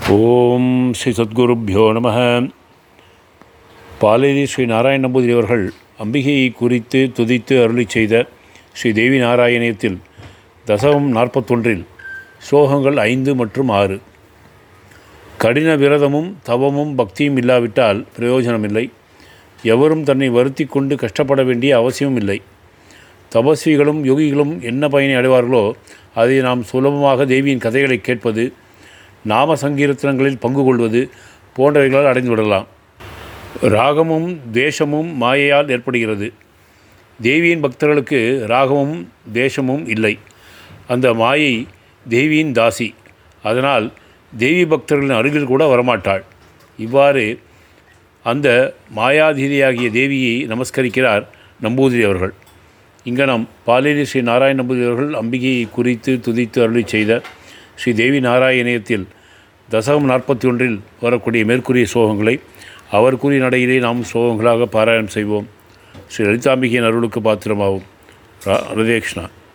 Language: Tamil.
ஓம் ஸ்ரீ சத்குருப்பியோ நம பாலேரி ஸ்ரீ நாராயண நம்பூதிரி அவர்கள் அம்பிகையை குறித்து துதித்து அருளி செய்த ஸ்ரீ தேவி நாராயணியத்தில் தசகம் நாற்பத்தொன்றில் ஸ்லோகங்கள் ஐந்து மற்றும் ஆறு கடின விரதமும் தவமும் பக்தியும் இல்லாவிட்டால் பிரயோஜனமில்லை எவரும் தன்னை வருத்தி கொண்டு கஷ்டப்பட வேண்டிய அவசியமும் இல்லை தபஸ்விகளும் யோகிகளும் என்ன பயனை அடைவார்களோ அதை நாம் சுலபமாக தேவியின் கதைகளை கேட்பது நாம சங்கீர்த்தனங்களில் பங்கு கொள்வது போன்றவைகளால் அடைந்து விடலாம் ராகமும் தேசமும் மாயையால் ஏற்படுகிறது தேவியின் பக்தர்களுக்கு ராகமும் தேசமும் இல்லை அந்த மாயை தேவியின் தாசி அதனால் தேவி பக்தர்களின் அருகில் கூட வரமாட்டாள் இவ்வாறு அந்த மாயாதீதியாகிய தேவியை நமஸ்கரிக்கிறார் நம்பூதிரி அவர்கள் இங்கனம் பாலேரி ஸ்ரீ நாராயண நம்பூதிரி அவர்கள் அம்பிகையை குறித்து துதித்து அருளி செய்த ஸ்ரீ தேவி நாராயணியத்தில் தசகம் நாற்பத்தி ஒன்றில் வரக்கூடிய மேற்கூறிய ஸ்லோகங்களை அவர் கூறிய நடையிலே நாம் ஸ்லோகங்களாக பாராயணம் செய்வோம் ஸ்ரீ லலிதாம்பிகையின் அருளுக்கு பாத்திரமாகும் ரா- ராதே கிருஷ்ணா